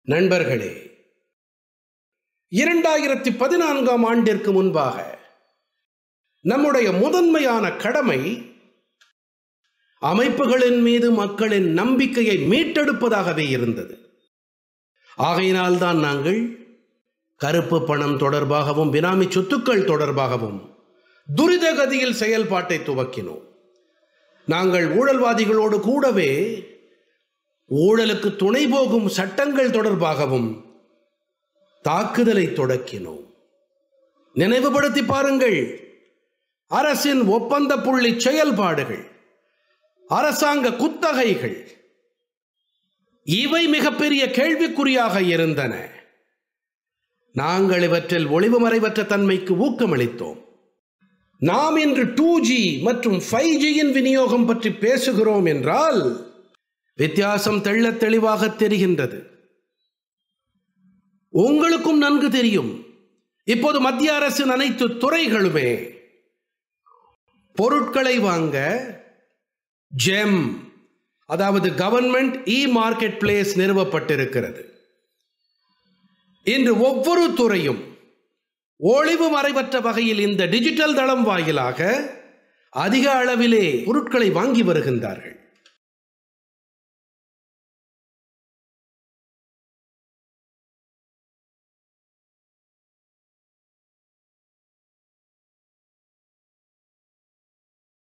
நண்பர்களே இரண்டாயிரத்தி பதினான்காம் ஆண்டிற்கு முன்பாக நம்முடைய முதன்மையான கடமை அமைப்புகளின் மீது மக்களின் நம்பிக்கையை மீட்டெடுப்பதாகவே இருந்தது ஆகையினால்தான் நாங்கள் கருப்பு பணம் தொடர்பாகவும் பினாமி சொத்துக்கள் தொடர்பாகவும் துரித கதியில் செயல்பாட்டை துவக்கினோம் நாங்கள் ஊழல்வாதிகளோடு கூடவே ஊழலுக்கு துணை போகும் சட்டங்கள் தொடர்பாகவும் தாக்குதலை தொடக்கினோம் நினைவுபடுத்தி பாருங்கள் அரசின் ஒப்பந்த புள்ளி செயல்பாடுகள் அரசாங்க குத்தகைகள் இவை மிகப்பெரிய கேள்விக்குறியாக இருந்தன நாங்கள் இவற்றில் ஒளிவு மறைவற்ற தன்மைக்கு ஊக்கமளித்தோம் நாம் இன்று டூ ஜி மற்றும் ஃபைவ் ஜியின் விநியோகம் பற்றி பேசுகிறோம் என்றால் வித்தியாசம் தெள்ளத் தெளிவாக தெரிகின்றது உங்களுக்கும் நன்கு தெரியும் இப்போது மத்திய அரசின் அனைத்து துறைகளுமே பொருட்களை வாங்க ஜெம் அதாவது கவர்மெண்ட் இ மார்க்கெட் பிளேஸ் நிறுவப்பட்டிருக்கிறது இன்று ஒவ்வொரு துறையும் ஒளிவு மறைவற்ற வகையில் இந்த டிஜிட்டல் தளம் வாயிலாக அதிக அளவிலே பொருட்களை வாங்கி வருகின்றார்கள்